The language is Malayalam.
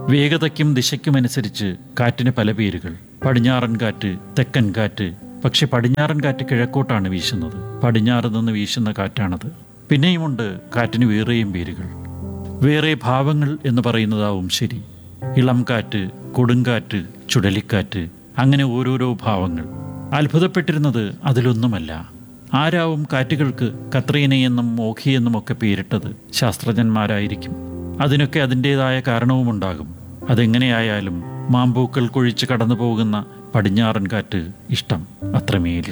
വേഗതയ്ക്കും ദിശയ്ക്കുമനുസരിച്ച് കാറ്റിന് പല പേരുകൾ പടിഞ്ഞാറൻ കാറ്റ് തെക്കൻ കാറ്റ് പക്ഷെ പടിഞ്ഞാറൻ കാറ്റ് കിഴക്കോട്ടാണ് വീശുന്നത് പടിഞ്ഞാറ് നിന്ന് വീശുന്ന കാറ്റാണത് പിന്നെയുമുണ്ട് കാറ്റിന് വേറെയും പേരുകൾ വേറെ ഭാവങ്ങൾ എന്ന് പറയുന്നതാവും ശരി ഇളം കാറ്റ് കൊടുങ്കാറ്റ് ചുഴലിക്കാറ്റ് അങ്ങനെ ഓരോരോ ഭാവങ്ങൾ അത്ഭുതപ്പെട്ടിരുന്നത് അതിലൊന്നുമല്ല ആരാവും കാറ്റുകൾക്ക് കത്രീനയെന്നും മോഖിയെന്നും ഒക്കെ പേരിട്ടത് ശാസ്ത്രജ്ഞന്മാരായിരിക്കും അതിനൊക്കെ അതിൻ്റെതായ കാരണവുമുണ്ടാകും അതെങ്ങനെയായാലും മാമ്പൂക്കൾ കൊഴിച്ച് കടന്നു പോകുന്ന പടിഞ്ഞാറൻ കാറ്റ് ഇഷ്ടം അത്രമേൽ